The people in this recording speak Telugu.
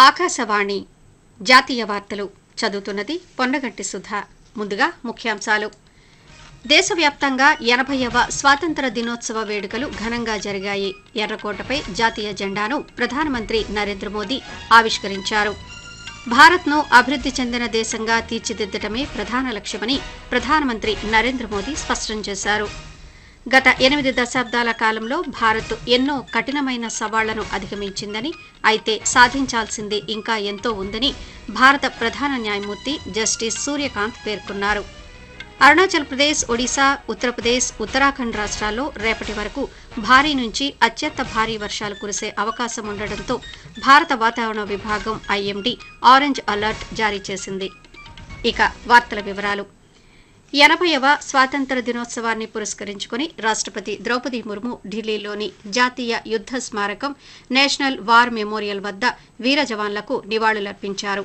ఆకాశవాణి జాతీయ వార్తలు చదువుతున్నది పొన్నగంటి సుధా ముందుగా ముఖ్యాంశాలు దేశవ్యాప్తంగా ఎనభైవ స్వాతంత్ర దినోత్సవ వేడుకలు ఘనంగా జరిగాయి ఎర్రకోటపై జాతీయ జెండాను ప్రధానమంత్రి నరేంద్ర మోదీ ఆవిష్కరించారు భారత్ను అభివృద్ధి చెందిన దేశంగా తీర్చిదిద్దటమే ప్రధాన లక్ష్యమని ప్రధానమంత్రి నరేంద్ర మోదీ స్పష్టం చేశారు గత ఎనిమిది దశాబ్దాల కాలంలో భారత్ ఎన్నో కఠినమైన సవాళ్లను అధిగమించిందని అయితే సాధించాల్సింది ఇంకా ఎంతో ఉందని భారత ప్రధాన న్యాయమూర్తి జస్టిస్ సూర్యకాంత్ పేర్కొన్నారు అరుణాచల్ ప్రదేశ్ ఒడిశా ఉత్తరప్రదేశ్ ఉత్తరాఖండ్ రాష్ట్రాల్లో రేపటి వరకు భారీ నుంచి అత్యంత భారీ వర్షాలు కురిసే అవకాశం ఉండడంతో భారత వాతావరణ విభాగం ఐఎండీ ఆరెంజ్ అలర్ట్ జారీ చేసింది ఇక వార్తల వివరాలు ఎనభైవ స్వాతంత్ర దినోత్సవాన్ని పురస్కరించుకుని రాష్టపతి ద్రౌపది ముర్ము ఢిల్లీలోని జాతీయ యుద్ద స్మారకం నేషనల్ వార్ మెమోరియల్ వద్ద వీర జవాన్లకు నివాళులర్పించారు